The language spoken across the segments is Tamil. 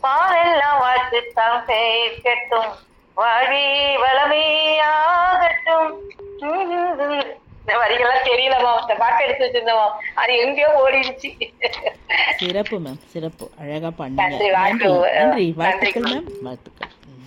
பாவெல்லாம் வாழ்த்துத்தான் கேட்கட்டும் வாழி வளமையாகட்டும் இந்த வரிகள்லாம் தெரியலமா இந்த பாட்டு எடுத்து வச்சிருந்தோம் அது எங்கேயோ ஓடிடுச்சு சிறப்பு மேம் சிறப்பு அழகா பண்ணீங்க நன்றி, நன்றி வாழ்த்து. நன்றி நன்றி, வாழ்த்துக்கள் மேம். மேம் வாழ்த்துக்கள் ம்.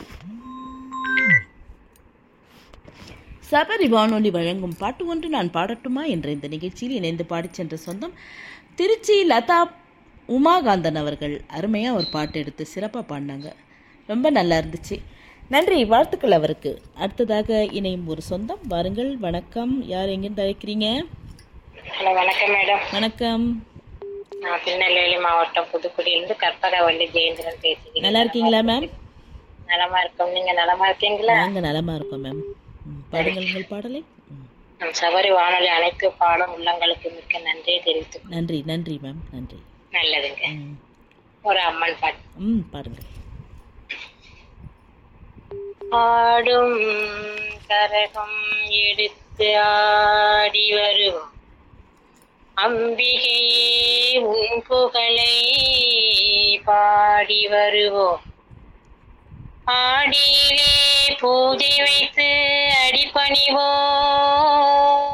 சபரி வானொலி வழங்கும் பாட்டு ஒன்று நான் பாடட்டுமா என்ற இந்த நிகழ்ச்சியில் இணைந்து பாடிச் சென்ற சொந்தம் திருச்சி லதா உமாகாந்தன் அவர்கள் அருமையாக ஒரு பாட்டு எடுத்து சிறப்பாக பாடினாங்க ரொம்ப நல்லா இருந்துச்சு நன்றி வாழ்த்துக்கள் அவருக்கு அடுத்ததாக இணையும் ஒரு சொந்தம் வாருங்கள் வணக்கம் யார் எங்கிருந்து அழைக்கிறீங்க ஹலோ வணக்கம் மேடம் வணக்கம் நான் திருநெல்வேலி மாவட்டம் புதுக்குடியிலிருந்து கற்பகவல்லி ஜெயேந்திரன் பேசுகிறேன் நல்லா இருக்கீங்களா மேம் நலமா இருக்கோம் நீங்க நலமா இருக்கீங்களா நாங்க நலமா இருக்கோம் மேம் ம், பாடுங்கள் உங்கள் பாடலை ம். நம் சபரி வானொலி அனைத்து பாடும் உள்ளங்களுக்கு மிக்க நன்றியை தெரிவித்து நன்றி நன்றி மேம் நன்றி நல்லதுங்க ம். ஒரு அம்மன் பாட்டு ம் பாடுங்கள் ஆடும் கரகம் எடுத்து ஆடி வரும் அம்பிகையே உன் புகழை பாடி வருவோம் ஆடியிலே பூஜை வைத்து அடிபணிவோம்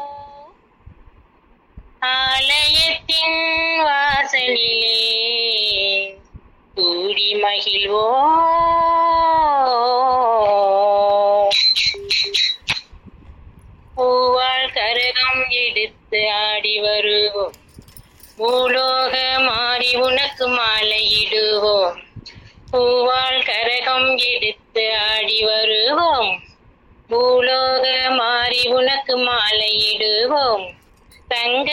ஆலயத்தின் வாசலிலே கூடி மகிழ்வோம் பூவால் கரகம் எடுத்து ஆடி வருவோம் பூலோக மாறி உனக்கு மாலையிடுவோம் பூவால் கரகம் எடுத்து ஆடி வருவோம் பூலோக மாறி உனக்கு மாலையிடுவோம் தங்க